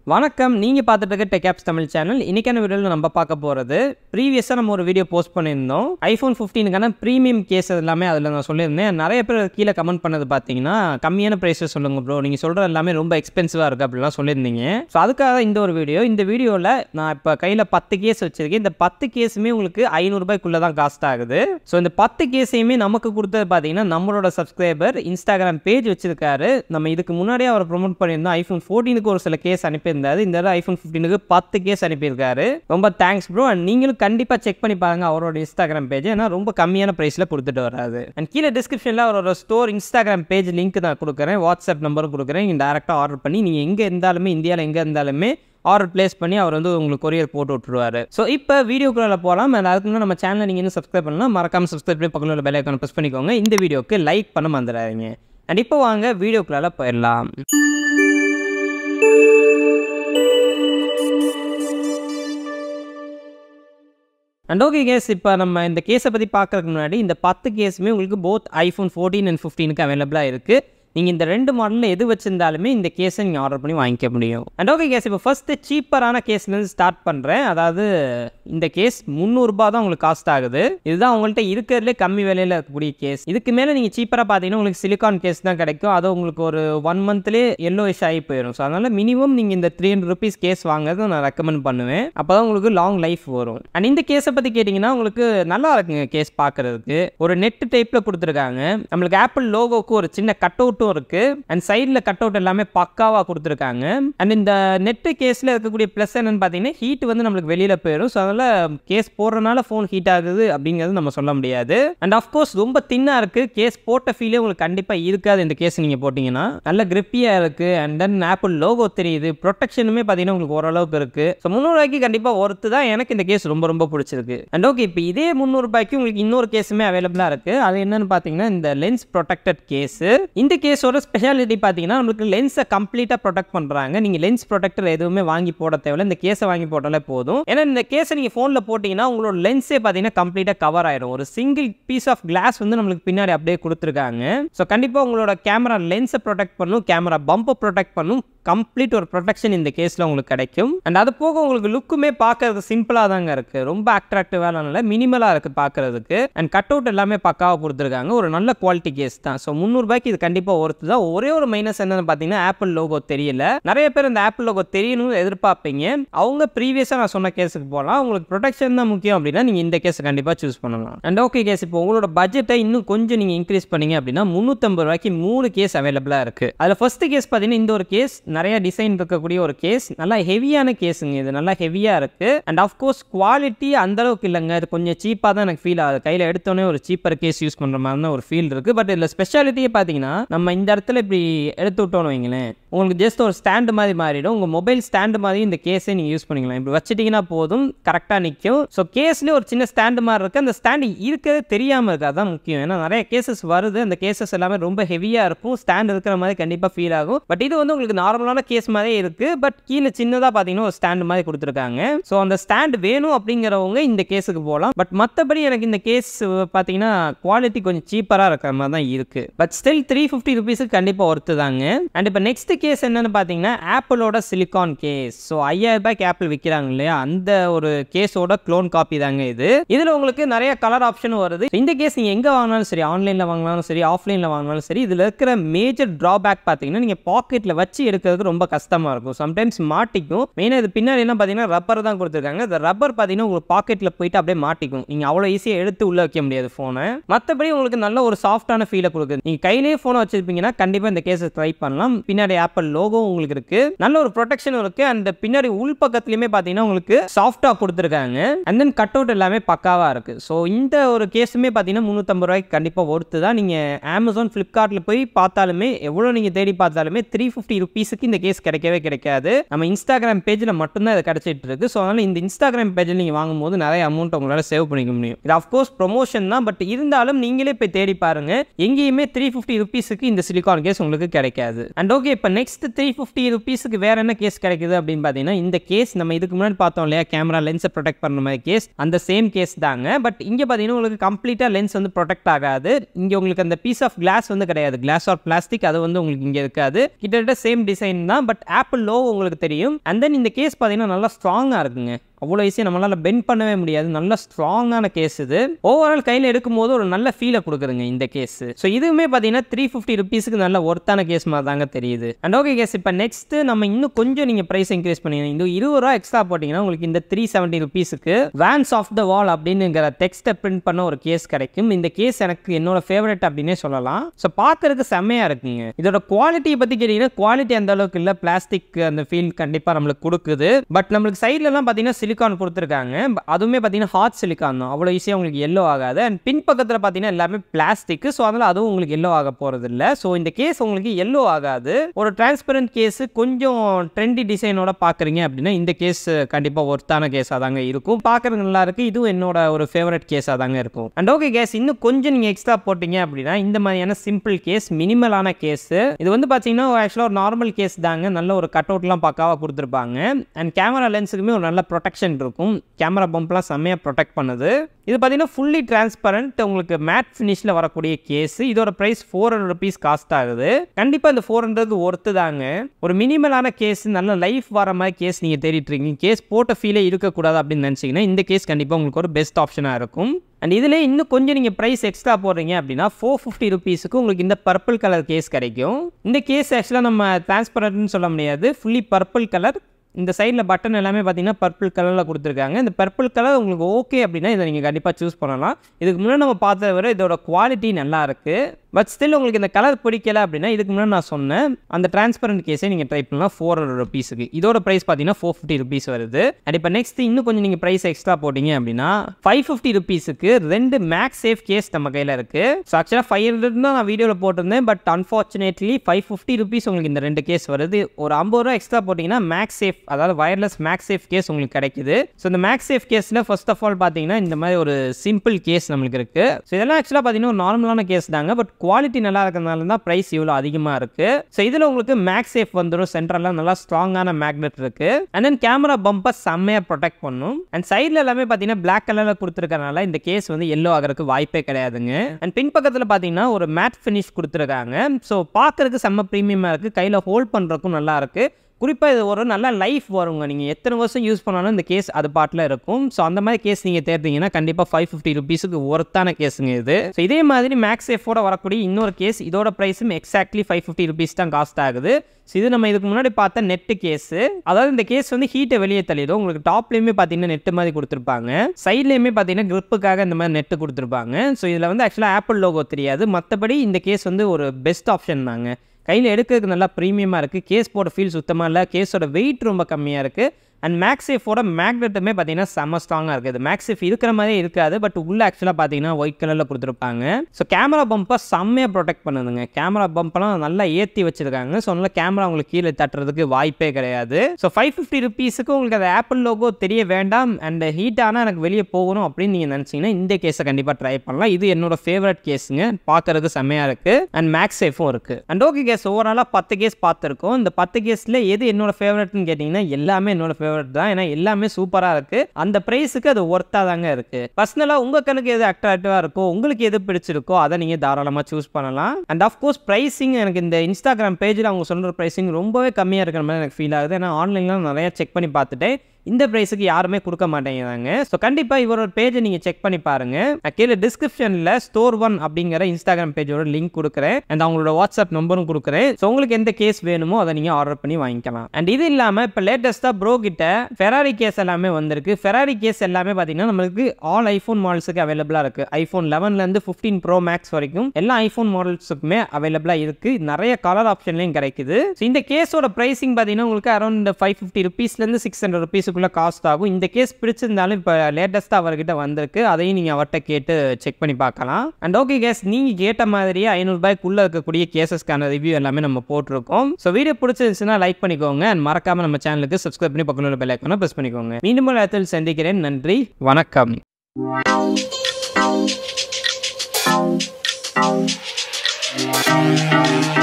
வணக்கம் நீங்கள் பார்த்துட்டு இருக்க டெக் ஆப்ஸ் தமிழ் சேனல் இன்னைக்கான வீடியோவில் நம்ம பார்க்க போகிறது ப்ரீவியஸாக நம்ம ஒரு வீடியோ போஸ்ட் பண்ணியிருந்தோம் ஐஃபோன் ஃபிஃப்டீனுக்கான ப்ரீமியம் கேஸ் எல்லாமே அதில் நான் சொல்லியிருந்தேன் நிறைய பேர் கீழே கமெண்ட் பண்ணது பார்த்தீங்கன்னா கம்மியான ப்ரைஸஸ் சொல்லுங்கள் ப்ரோ நீங்கள் சொல்கிற எல்லாமே ரொம்ப எக்ஸ்பென்சிவாக இருக்குது அப்படிலாம் சொல்லியிருந்தீங்க ஸோ அதுக்காக இந்த ஒரு வீடியோ இந்த வீடியோவில் நான் இப்போ கையில் பத்து கேஸ் வச்சுருக்கேன் இந்த பத்து கேஸுமே உங்களுக்கு ஐநூறுரூபாய்க்குள்ளே தான் காஸ்ட் ஆகுது ஸோ இந்த பத்து கேஸையுமே நமக்கு கொடுத்தது பார்த்தீங்கன்னா நம்மளோட சப்ஸ்கிரைபர் இன்ஸ்டாகிராம் பேஜ் வச்சிருக்காரு நம்ம இதுக்கு முன்னாடியே அவர் ப்ரோமோட் பண்ணியிருந்தோம் ஐஃபோன் ஃபோர்டீனுக்கு ஒரு சில கேஸ் அனுப்பியிருந்தாரு இந்த தடவை ஐஃபோன் ஃபிஃப்டீனுக்கு பத்து கேஸ் அனுப்பியிருக்காரு ரொம்ப தேங்க்ஸ் ப்ரோ அண்ட் நீங்களும் கண்டிப்பாக செக் பண்ணி பாருங்க அவரோட இன்ஸ்டாகிராம் பேஜ் ஏன்னா ரொம்ப கம்மியான ப்ரைஸில் கொடுத்துட்டு வராது அண்ட் கீழே டிஸ்கிரிப்ஷனில் அவரோட ஸ்டோர் இன்ஸ்டாகிராம் பேஜ் லிங்க் நான் கொடுக்குறேன் வாட்ஸ்அப் நம்பரும் கொடுக்குறேன் நீங்கள் டேரெக்டாக ஆர்டர் பண்ணி நீங்கள் எங்கே இருந்தாலுமே இந்தியாவில் எங்கே இருந்தாலுமே ஆர்டர் பிளேஸ் பண்ணி அவர் வந்து உங்களுக்கு கொரியர் போட்டு விட்டுருவாரு ஸோ இப்போ வீடியோக்குள்ள போகலாம் and அதுக்கு முன்னாடி நம்ம சேனலை நீங்கள் இன்னும் சப்ஸ்கிரைப் பண்ணலாம் மறக்காம சப்ஸ்கிரைப் பண்ணி பக்கத்தில் உள்ள பெல் ஐக்கான ப்ரெஸ் பண்ணிக்கோங்க இந்த வீடியோக்கு லைக் பண்ண மறந்துடாதீங்க அண்ட் இப்போ வாங்க வீடியோக்குள்ள போயிடலாம் அண்ட் ஓகே கேஸ் இப்போ நம்ம இந்த கேஸை பற்றி பார்க்கறதுக்கு முன்னாடி இந்த பத்து கேஸுமே உங்களுக்கு போத் ஐஃபோன் ஃபோர்டீன் அண்ட் ஃபிஃப்டீனுக்கு அவைலபிளாக இருக்குது நீங்கள் இந்த ரெண்டு மாடலில் எது வச்சிருந்தாலுமே இந்த கேஸை நீங்கள் ஆர்டர் பண்ணி வாங்கிக்க முடியும் அண்ட் ஓகே கேஸ் இப்போ ஃபஸ்ட்டு சீப்பரான கேஸ்லேருந்து ஸ்டார்ட் பண்ணுறேன் அதாவது இந்த கேஸ் முந்நூறுரூபா தான் உங்களுக்கு காஸ்ட் ஆகுது இதுதான் உங்கள்கிட்ட இருக்கிறதுலே கம்மி விலையில் இருக்கக்கூடிய கேஸ் இதுக்கு மேலே நீங்கள் சீப்பராக பார்த்தீங்கன்னா உங்களுக்கு சிலிகான் கேஸ் தான் கிடைக்கும் அது உங்களுக்கு ஒரு ஒன் மந்த்லேயே எல்லோ இஷ் ஆகி போயிடும் ஸோ அதனால் மினிமம் நீங்கள் இந்த த்ரீ ஹண்ட்ரட் ருபீஸ் கேஸ் வாங்குறதை நான் ரெக்கமெண்ட் பண்ணுவேன் அப்போ தான் உங்களுக்கு லாங் லைஃப் வரும் அண்ட் இந்த கேஸை பற்றி கேட்டிங்கன்னா உங்களுக்கு நல்லா இருக்குங்க கேஸ் பார்க்குறதுக்கு ஒரு நெட் டைப்பில் கொடுத்துருக்காங்க நம்மளுக்கு ஆப்பிள் லோகோக்கு ஒரு சின்ன கட் அவுட்டும் இருக்கு அண்ட் சைடில் கட் அவுட் எல்லாமே பக்காவாக கொடுத்துருக்காங்க அண்ட் இந்த நெட்டு கேஸில் இருக்கக்கூடிய ப்ளஸ் என்னன்னு பார்த்தீங்கன்னா ஹீட் வந்து நம்மளுக்கு வெளியில் போயிடும் ஸோ அதனால் கேஸ் போடுறதுனால ஃபோன் ஹீட் ஆகுது அப்படிங்கிறது நம்ம சொல்ல முடியாது அண்ட் ஆஃப்கோர்ஸ் ரொம்ப தின்னாக இருக்குது கேஸ் போட்ட ஃபீலே உங்களுக்கு கண்டிப்பாக இருக்காது இந்த கேஸ் நீங்கள் போட்டிங்கன்னா நல்ல கிரிப்பியாக இருக்குது அண்ட் தென் ஆப்பிள் லோகோ தெரியுது ப்ரொடெக்ஷனுமே பார்த்தீங்கன்னா உங்களுக்கு ஓரளவுக்கு இருக்குது ஸோ முந்நூறுவாய்க்கு கண்டிப்பாக ஒருத்து தான் எனக்கு இந்த கேஸ் ரொம்ப ரொம்ப பிடிச்சிருக்கு அண்ட் ஓகே இப்போ இதே முந்நூறுபாய்க்கு உங்களுக்கு இன்னொரு கேஸுமே அவைலபிளாக இருக்குது அது என்னன்னு பார்த்தீங்கன்னா இந்த லென்ஸ் ப்ரொடெக்டட் கேஸு இந்த கேஸோட ஸ்பெஷாலிட்டி பார்த்தீங்கன்னா நம்மளுக்கு லென்ஸை கம்ப்ளீட்டாக ப்ரொடெக்ட் பண்ணுறாங்க நீங்கள் லென்ஸ் ப்ரொடெக்டர் எதுவுமே வாங்கி போட தேவையில்ல இந்த கேஸை வாங்கி போட்டாலே போதும் ஏன்னா இந்த கேஸை நீங்கள் ஃபோனில் போட்டிங்கன்னா உங்களோட லென்ஸே பார்த்தீங்கன்னா கம்ப்ளீட்டாக கவர் ஆயிடும் ஒரு சிங்கிள் பீஸ் ஆஃப் கிளாஸ் வந்து நம்மளுக்கு பின்னாடி அப்படியே கொடுத்துருக்காங்க ஸோ கண்டிப்பாக உங்களோட கேமரா லென்ஸை ப்ரொடெக்ட் பண்ணும் கேமரா பம்பை ப்ரொடெக்ட் பண்ணும் கம்ப்ளீட் ஒரு ப்ரொடெக்ஷன் இந்த கேஸில் உங்களுக்கு கிடைக்கும் அண்ட் அது போக உங்களுக்கு லுக்குமே பார்க்கறதுக்கு சிம்பிளாக தாங்க இருக்குது ரொம்ப அட்ராக்டிவான இல்லை மினிமலாக இருக்குது பார்க்கறதுக்கு அண்ட் கட் அவுட் எல்லாமே பக்காவாக கொடுத்துருக்காங்க ஒரு நல்ல குவாலிட்டி கேஸ் தான் ஸோ முந்நூறுபாய்க்கு இது கண்டிப்பாக ஒருத்து தான் ஒரே ஒரு மைனஸ் என்னன்னு பார்த்தீங்கன்னா ஆப்பிள் லோகோ தெரியல நிறைய பேர் இந்த ஆப்பிள் லோகோ தெரியணும்னு எதிர்பார்ப்பீங்க அவங்க ப்ரீவியஸாக நான் சொன்ன கேஸுக்கு போகலாம் உங்களுக்கு ப்ரொடெக்ஷன் தான் முக்கியம் அப்படின்னா நீங்கள் இந்த கேஸை கண்டிப்பாக சூஸ் பண்ணலாம் அண்ட் ஓகே கேஸ் இப்போ உங்களோட பட்ஜெட்டை இன்னும் கொஞ்சம் நீங்கள் இன்க்ரீஸ் பண்ணீங்க அப்படின்னா முந்நூற்றம்பது ரூபாய்க்கு மூணு கேஸ் அவைலபிளாக இருக்குது அதில் ஃபர்ஸ்ட் கேஸ் பார்த்தீங்கன்னா இந்த ஒரு கேஸ் நிறைய டிசைன் இருக்கக்கூடிய ஒரு கேஸ் நல்லா ஹெவியான கேஸுங்க இது நல்லா ஹெவியாக இருக்குது அண்ட் ஆஃப்கோர்ஸ் குவாலிட்டி அந்த அளவுக்கு இல்லைங்க இது கொஞ்சம் சீப்பாக தான் எனக்கு ஃபீல் ஆகுது கையில் எடுத்தோடனே ஒரு சீப்பர் கேஸ் யூஸ் பண்ணுற மாதிரி தான் ஒரு ஃபீல் இருக்குது பட் இதில் ஸ்பெஷாலிட்டியே பார்த்தீங்கன்னா நம்ம இந்த இடத்துல இப்படி எடுத்து விட்டோன்னு வைங்களேன் உங்களுக்கு ஜஸ்ட் ஒரு ஸ்டாண்டு மாதிரி மாறிடும் உங்கள் மொபைல் ஸ்டாண்டு மாதிரி இந்த கேஸே நீங்கள் யூஸ் பண்ணிக்கலாம் இப்படி வச்சுட்டிங்கன்னா போதும் கரெக்டாக நிற்கும் ஸோ கேஸ்லேயே ஒரு சின்ன ஸ்டாண்டு மாதிரி இருக்குது அந்த ஸ்டாண்டு இருக்கிறது தெரியாமல் இருக்குது அதான் முக்கியம் ஏன்னா நிறைய கேசஸ் வருது அந்த கேசஸ் எல்லாமே ரொம்ப ஹெவியாக இருக்கும் ஸ்டாண்ட் இருக்கிற மாதிரி கண்டிப்பாக ஃபீல் ஆகும் பட் இது வந்து உங்களுக்கு நார்மலான கேஸ் மாதிரியே இருக்குது பட் கீழே சின்னதாக பார்த்தீங்கன்னா ஒரு ஸ்டாண்டு மாதிரி கொடுத்துருக்காங்க ஸோ அந்த ஸ்டாண்ட் வேணும் அப்படிங்கிறவங்க இந்த கேஸுக்கு போகலாம் பட் மற்றபடி எனக்கு இந்த கேஸ் பார்த்தீங்கன்னா குவாலிட்டி கொஞ்சம் சீப்பராக இருக்கிற மாதிரி தான் இருக்குது பட் ஸ்டில் த்ரீ ஃபிஃப்டி ருபீஸுக்கு கண்டிப்பாக ஒர்த்து தாங்க அண்ட் இப்போ நெக்ஸ்ட் கேஸ் என்னன்னு பார்த்தீங்கன்னா ஆப்பிளோட சிலிகான் கேஸ் ஸோ ஐயாயிரம் ரூபாய்க்கு ஆப்பிள் விற்கிறாங்க இல்லையா அந்த ஒரு கேஸோட க்ளோன் காப்பி தாங்க இது இதில் உங்களுக்கு நிறைய கலர் ஆப்ஷனும் வருது இந்த கேஸ் நீங்கள் எங்கே வாங்கினாலும் சரி ஆன்லைனில் வாங்கினாலும் சரி ஆஃப்லைனில் வாங்கினாலும் சரி இதில் இருக்கிற மேஜர் ட்ராபேக் பார்த்தீங்கன்னா நீங்கள் பாக்கெட்டில் வச்சு எடுக்கிறதுக்கு ரொம்ப கஷ்டமாக இருக்கும் சம்டைம்ஸ் மாட்டிக்கும் மெயினாக இது பின்னாடி என்ன பார்த்தீங்கன்னா ரப்பர் தான் கொடுத்துருக்காங்க இந்த ரப்பர் பார்த்தீங்கன்னா உங்களுக்கு பாக்கெட்டில் போயிட்டு அப்படியே மாட்டிக்கும் நீங்கள் அவ்வளோ ஈஸியாக எடுத்து உள்ளே வைக்க முடியாது ஃபோனை மற்றபடி உங்களுக்கு நல்ல ஒரு சாஃப்டான ஃபீலை கொடுக்குது நீங்கள் கையிலேயே ஃபோனை வச்சிருப்பீங்கன்னா கண்டிப்பாக இந்த கேஸை ட்ரை பண்ணலாம் பின்னாடி ஆப்பிள் லோகோ உங்களுக்கு இருக்கு நல்ல ஒரு ப்ரொடெக்ஷனும் இருக்கு அந்த பின்னாடி உள் பக்கத்துலையுமே பார்த்தீங்கன்னா உங்களுக்கு சாஃப்டாக கொடுத்துருக்காங்க அண்ட் தென் கட் அவுட் எல்லாமே பக்காவாக இருக்கு ஸோ இந்த ஒரு கேஸுமே பார்த்தீங்கன்னா முந்நூற்றம்பது ரூபாய்க்கு கண்டிப்பாக ஒருத்து தான் நீங்கள் அமேசான் ஃப்ளிப்கார்ட்டில் போய் பார்த்தாலுமே எவ்வளோ நீங்கள் தேடி பார்த்தாலுமே த்ரீ ஃபிஃப்டி ருபீஸுக்கு இந்த கேஸ் கிடைக்கவே கிடைக்காது நம்ம இன்ஸ்டாகிராம் பேஜில் மட்டும்தான் இது கிடைச்சிட்டு இருக்கு ஸோ அதனால் இந்த இன்ஸ்டாகிராம் பேஜில் நீங்கள் வாங்கும்போது நிறைய அமௌண்ட் உங்களால் சேவ் பண்ணிக்க முடியும் இது அஃப்கோர்ஸ் ப்ரொமோஷன் தான் பட் இருந்தாலும் நீங்களே போய் தேடி பாருங்க எங்கேயுமே த்ரீ ஃபிஃப்டி ருபீஸுக்கு இந்த சிலிகான் கேஸ் உங்களுக்கு கிடைக்காது அண்ட் ஓகே இப்போ நெக்ஸ்ட் த்ரீ ஃபிஃப்டி ருபீஸுக்கு வேற என்ன கேஸ் கிடைக்குது அப்படின்னு பார்த்தீங்கன்னா இந்த கேஸ் நம்ம இதுக்கு முன்னாடி பார்த்தோம் இல்லையா கேமரா லென்ஸை ப்ரொடெக்ட் பண்ணுற மாதிரி கேஸ் அந்த சேம் கேஸ் தாங்க பட் இங்கே பார்த்தீங்கன்னா உங்களுக்கு கம்ப்ளீட்டாக லென்ஸ் வந்து ப்ரொடெக்ட் ஆகாது இங்கே உங்களுக்கு அந்த பீஸ் ஆஃப் கிளாஸ் வந்து கிடையாது கிளாஸ் ஆர் பிளாஸ்டிக் அது வந்து உங்களுக்கு இங்கே இருக்காது கிட்டத்தட்ட சேம் டிசைன் டிசைன் தான் பட் ஆப்பிள் லோ உங்களுக்கு தெரியும் அண்ட் தென் இந்த கேஸ் பார்த்தீங்கன்னா நல்லா ஸ்ட்ராங்காக இருக்குங்க அவ்வளோ ஈஸியாக நம்மளால் பெண்ட் பண்ணவே முடியாது நல்ல ஸ்ட்ராங்கான கேஸ் இது ஓவரால் கையில் எடுக்கும்போது ஒரு நல்ல ஃபீலை கொடுக்குதுங்க இந்த கேஸ் ஸோ இதுவுமே பார்த்தீங்கன்னா த்ரீ ஃபிஃப்டி ருபீஸுக்கு நல்ல ஒர்த்தான கேஸ் மாதிரி தாங்க தெரியுது அண்ட் ஓகே கேஸ் இப்போ நெக்ஸ்ட் நம்ம இன்னும் கொஞ்சம் நீங்கள் ப்ரைஸ் இன்க்ரீஸ் பண்ணிங்க இந்த இருபது ரூபா எக்ஸ்ட்ரா போட்டிங்கன்னா உங்களுக்கு இந்த த்ரீ செவன்ட்டி ருபீஸுக்கு வேன்ஸ் ஆஃப் த வால் அப்படின்னுங்கிற டெக்ஸ்ட்டை பிரிண்ட் பண்ண ஒரு கேஸ் கிடைக்கும் இந்த கேஸ் எனக்கு என்னோட ஃபேவரட் அப்படின்னே சொல்லலாம் ஸோ பார்க்கறதுக்கு செம்மையாக இருக்குங்க இதோட குவாலிட்டியை பற்றி கேட்டிங்கன்னா குவாலிட்டி அந்த அளவுக்கு இல்லை பிளாஸ்டிக் அந்த ஃபீல் கண்டிப்பாக நம்மளுக்கு கொடுக்குது பட் நம்மளுக்கு சைட்லலாம் பார்த்தீங்கன்னா சிலிக்கான் கொடுத்துருக்காங்க ப- அதுவுமே பார்த்தீங்கன்னா ஹாட் சிலிக்கான் தான் அவ்வளோ ஈஸியாக உங்களுக்கு எல்லோ ஆகாது அண்ட் பின் பக்கத்தில் பார்த்தீங்கன்னா எல்லாமே பிளாஸ்டிக் ஸோ அதனால் அதுவும் உங்களுக்கு எல்லோ ஆக போகிறது இல்லை ஸோ இந்த கேஸ் உங்களுக்கு எல்லோ ஆகாது ஒரு டிரான்ஸ்பரண்ட் கேஸ் கொஞ்சம் ட்ரெண்டி டிசைனோட பார்க்குறீங்க அப்படின்னா இந்த கேஸ் கண்டிப்பாக ஒர்த்தான கேஸாக தாங்க இருக்கும் பார்க்குறது நல்லா இருக்கு இதுவும் என்னோட ஒரு ஃபேவரட் கேஸாக தாங்க இருக்கும் அண்ட் ஓகே கேஸ் இன்னும் கொஞ்சம் நீங்கள் எக்ஸ்ட்ரா போட்டீங்க அப்படின்னா இந்த மாதிரியான சிம்பிள் கேஸ் மினிமலான கேஸ் இது வந்து பார்த்தீங்கன்னா ஆக்சுவலாக ஒரு நார்மல் கேஸ் தாங்க நல்ல ஒரு கட் அவுட்லாம் பக்காவாக கொடுத்துருப்பாங்க அண்ட் கேமரா லென்ஸுக்குமே ஒரு நல்ல ப்ரொடெக்ஷன் இருக்கும் கேமரா பம்ப்லாம் செம்மையாக ப்ரொடெக்ட் பண்ணுது இது பார்த்தீங்கன்னா ஃபுல்லி டிரான்ஸ்பரண்ட் உங்களுக்கு மேட் ஃபினிஷில் வரக்கூடிய கேஸ் இதோட price four hundred rupees cost ஆகுது கண்டிப்பாக இந்த ஃபோர் ஹண்ட்ரட் ஒர்த்து தாங்க ஒரு மினிமலான கேஸ் நல்ல லைஃப் வர மாதிரி கேஸ் நீங்கள் தேடிட்டு இருக்கீங்க கேஸ் போட்ட ஃபீலே இருக்கக்கூடாது அப்படின்னு நினச்சிங்கன்னா இந்த கேஸ் கண்டிப்பாக உங்களுக்கு ஒரு பெஸ்ட் ஆப்ஷனாக இருக்கும் அண்ட் இதில் இன்னும் கொஞ்சம் நீங்கள் ப்ரைஸ் எக்ஸ்ட்ரா போடுறீங்க அப்படின்னா ஃபோர் ஃபிஃப்டி ருபீஸுக்கு உங்களுக்கு இந்த பர்பிள் கலர் கேஸ் கிடைக்கும் இந்த கேஸ் ஆக்சுவலாக நம்ம டிரான்ஸ்பரண்ட்னு சொல்ல முடியாது ஃபுல்லி பர்பிள் கலர் இந்த சைடில் பட்டன் எல்லாமே பார்த்தீங்கன்னா பர்பிள் கலரில் கொடுத்துருக்காங்க இந்த பர்பிள் கலர் உங்களுக்கு ஓகே அப்படின்னா இதை நீங்கள் கண்டிப்பாக சூஸ் பண்ணலாம் இதுக்கு முன்னாடி நம்ம பார்த்தத விட இதோட குவாலிட்டி நல்லா இருக்குது பட் ஸ்டில் உங்களுக்கு இந்த கலர் பிடிக்கல அப்படின்னா இதுக்கு முன்னாடி நான் சொன்னேன் அந்த டிரான்ஸ்பரண்ட் கேஸே நீங்கள் ட்ரை பண்ணலாம் ஃபோர் ஹண்ட்ரட் ருபீஸுக்கு இதோட ப்ரைஸ் பார்த்தீங்கன்னா ஃபோர் ஃபிஃப்டி ருபீஸ் வருது அண்ட் இப்போ நெக்ஸ்ட் இன்னும் கொஞ்சம் நீங்கள் ப்ரைஸ் எக்ஸ்ட்ரா போட்டிங்க அப்படின்னா ஃபைவ் ஃபிஃப்டி ருபீஸுக்கு ரெண்டு மேக்ஸ் சேஃப் கேஸ் நம்ம கையில் இருக்குது ஸோ ஆக்சுவலாக ஃபைவ் ஹண்ட்ரட் தான் நான் வீடியோவில் போட்டிருந்தேன் but unfortunately five fifty rupees உங்களுக்கு இந்த ரெண்டு கேஸ் வருது ஒரு ஐம்பது ரூபா எக்ஸ்ட்ரா போட்டிங்கன்னா மேக்ஸ் சேஃப் அதாவது வயர்லெஸ் மேக்ஸ் சேஃப் கேஸ் உங்களுக்கு கிடைக்குது ஸோ இந்த மேக்ஸ் சேஃப் கேஸில் ஃபர்ஸ்ட் ஆஃப் ஆல் பார்த்தீங்கன்னா இந்த மாதிரி ஒரு சிம்பிள் கேஸ் நம்மளுக்கு இருக்குது ஸோ இதெல்லாம் ஆக்சுவலாக பார்த்தீங்கன்னா ஒரு நார்மலான கேஸ் தாங்க பட் குவாலிட்டி நல்லா இருக்கிறதுனால தான் ப்ரைஸ் இவ்வளோ அதிகமாக இருக்குது ஸோ இதில் உங்களுக்கு மேக்ஸ் சேஃப் வந்துடும் சென்டரில் நல்லா ஸ்ட்ராங்கான மேக்னெட் இருக்குது அண்ட் தென் கேமரா பம்பை செம்மையாக ப்ரொடெக்ட் பண்ணும் அண்ட் சைடில் எல்லாமே பார்த்தீங்கன்னா பிளாக் கலரில் கொடுத்துருக்கறனால இந்த கேஸ் வந்து எல்லோ ஆகிறதுக்கு வாய்ப்பே கிடையாதுங்க அண்ட் பின் பக்கத்தில் பார்த்தீங்கன்னா ஒரு மேட் ஃபினிஷ் கொடுத்துருக்காங்க ஸோ பார்க்கறதுக்கு செம்ம ப்ரீமியமாக இருக்குது கையில் ஹோல்ட் பண்ணுறதுக்கும் நல்லா இருக்குது குறிப்பாக இது ஒரு நல்ல லைஃப் வருங்க நீங்கள் எத்தனை வருஷம் யூஸ் பண்ணாலும் இந்த கேஸ் அது பாட்டில் இருக்கும் ஸோ அந்த மாதிரி கேஸ் நீங்கள் தேர்ந்தீங்கன்னா கண்டிப்பாக ஃபைவ் ஃபிஃப்டி ருபீஸுக்கு ஒர்த்தான கேஸுங்க இது ஸோ இதே மாதிரி மேக்ஸ் சேஃபோட வரக்கூடிய இன்னொரு கேஸ் இதோட ப்ரைஸும் எக்ஸாக்ட்லி ஃபைவ் ஃபிஃப்டி ருபீஸ் தான் காஸ்ட் ஆகுது ஸோ இது நம்ம இதுக்கு முன்னாடி பார்த்த நெட்டு கேஸு அதாவது இந்த கேஸ் வந்து ஹீட்டை வெளியே தள்ளிடும் உங்களுக்கு டாப்லேயுமே பார்த்தீங்கன்னா நெட்டு மாதிரி கொடுத்துருப்பாங்க சைட்லேயுமே பார்த்தீங்கன்னா gripக்காக இந்த மாதிரி நெட்டு கொடுத்துருப்பாங்க ஸோ இதில் வந்து ஆக்சுவலாக ஆப்பிள் லோகோ தெரியாது மற்றபடி இந்த கேஸ் வந்து ஒரு பெஸ்ட் ஆப்ஷன் தாங்க கையில் எடுக்கிறதுக்கு நல்லா ப்ரீமியமாக இருக்குது கேஸ் போட ஃபீல் சுத்தமாக இல்லை கேஸோட வெயிட் ரொம்ப கம்மியாக இருக்குது அண்ட் மேக்ஸேஃபோட மேக்னெட்டுமே பார்த்தீங்கன்னா செம்ம ஸ்ட்ராங்காக இருக்குது மேக்ஸேஃப் இருக்கிற மாதிரியே இருக்காது பட் உள்ள ஆக்சுவலாக பார்த்தீங்கன்னா ஒயிட் கலரில் கொடுத்துருப்பாங்க ஸோ கேமரா பம்பை செம்மையாக ப்ரொடெக்ட் பண்ணுதுங்க கேமரா பம்பெல்லாம் நல்லா ஏற்றி வச்சிருக்காங்க ஸோ அதனால கேமரா உங்களுக்கு கீழே தட்டுறதுக்கு வாய்ப்பே கிடையாது ஸோ ஃபைவ் ஃபிஃப்டி ருபீஸுக்கு உங்களுக்கு அது ஆப்பிள் லோகோ தெரிய வேண்டாம் அண்ட் ஹீட் ஆனால் எனக்கு வெளியே போகணும் அப்படின்னு நீங்கள் நினச்சிங்கன்னா இந்த கேஸை கண்டிப்பாக ட்ரை பண்ணலாம் இது என்னோட ஃபேவரட் கேஸுங்க பார்க்கறதுக்கு செம்மையாக இருக்குது அண்ட் மேக்ஸ் சேஃபும் இருக்குது அண்ட் ஓகே கேஸ் ஓவராலாக பத்து கேஸ் பார்த்துருக்கோம் இந்த பத்து கேஸில் எது என்னோட ஃபேவரட்னு கேட்டிங்கன்னா எல்லாமே என்னோட ஃபேவரட் தான் ஏன்னா எல்லாமே சூப்பராக இருக்குது அந்த ப்ரைஸுக்கு அது ஒர்த்தாக தாங்க இருக்குது பர்சனலாக உங்கள் கணக்கு எது அட்ராக்டிவாக இருக்கோ உங்களுக்கு எது பிடிச்சிருக்கோ அதை நீங்கள் தாராளமாக சூஸ் பண்ணலாம் அண்ட் ஆஃப்கோர்ஸ் ப்ரைஸிங் எனக்கு இந்த இன்ஸ்டாகிராம் பேஜில் அவங்க சொல்கிற ப்ரைஸிங் ரொம்பவே கம்மியாக இருக்கிற மாதிரி எனக்கு ஃபீல் ஆகுது ஏன்னா ஆன்லைனில் நிறையா செக் பண்ணி பார்த்துட்டேன் இந்த ப்ரைஸுக்கு யாருமே கொடுக்க மாட்டேங்கிறாங்க ஸோ கண்டிப்பாக இவரோட பேஜை நீங்கள் செக் பண்ணி பாருங்க நான் கீழே டிஸ்கிரிப்ஷனில் ஸ்டோர் ஒன் அப்படிங்கிற இன்ஸ்டாகிராம் பேஜோட லிங்க் கொடுக்குறேன் அண்ட் அவங்களோட வாட்ஸ்அப் நம்பரும் கொடுக்குறேன் ஸோ உங்களுக்கு எந்த கேஸ் வேணுமோ அதை நீங்கள் ஆர்டர் பண்ணி வாங்கிக்கலாம் அண்ட் இது இல்லாமல் இப்போ லேட்டஸ்ட்டாக ப்ரோ கிட்ட ஃபெராரி கேஸ் எல்லாமே வந்திருக்கு ஃபெராரி கேஸ் எல்லாமே பார்த்தீங்கன்னா நம்மளுக்கு ஆல் ஐஃபோன் மாடல்ஸுக்கு அவைலபிளாக இருக்குது ஐஃபோன் லெவன்லேருந்து ஃபிஃப்டீன் ப்ரோ மேக்ஸ் வரைக்கும் எல்லா ஐஃபோன் மாடல்ஸுக்குமே அவைலபிளாக இருக்குது நிறைய கலர் ஆப்ஷன்லையும் கிடைக்குது ஸோ இந்த கேஸோட ப்ரைஸிங் பார்த்தீங்கன்னா உங்களுக்கு அரௌண்ட் ஃபைவ் ஃபிஃப்டி ருபீஸ்லேருந்து சிக்ஸ் ஹண்ட்ரட் ருபீஸுக்குள்ளே காஸ்ட் ஆகும் இந்த கேஸ் பிடிச்சிருந்தாலும் இப்போ லேட்டஸ்ட்டாக அவர்கிட்ட வந்திருக்கு அதையும் நீங்கள் அவர்கிட்ட கேட்டு செக் பண்ணி பார்க்கலாம் அண்ட் ஓகே கேஸ் நீங்கள் கேட்ட மாதிரியே ஐநூறுபாய்க்குள்ளே இருக்கக்கூடிய கேசஸ்க்கான ரிவ்யூ எல்லாமே நம்ம போட்டிருக்கோம் ஸோ வீடியோ பிடிச்சிருந்துச்சுன்னா லைக் பண்ணிக்கோங்க அண்ட் மறக்காம நம்ம சேனலுக்கு சப்ஸ்கிரைப் பண்ணி பக்கத்தில் பெல் ஐக்கானை ப்ரெஸ் பண்ணிக்கோங்க மீண்டும் ஒரு இடத்தில் சந்திக்கிறேன் நன்றி வணக்கம் Thank you.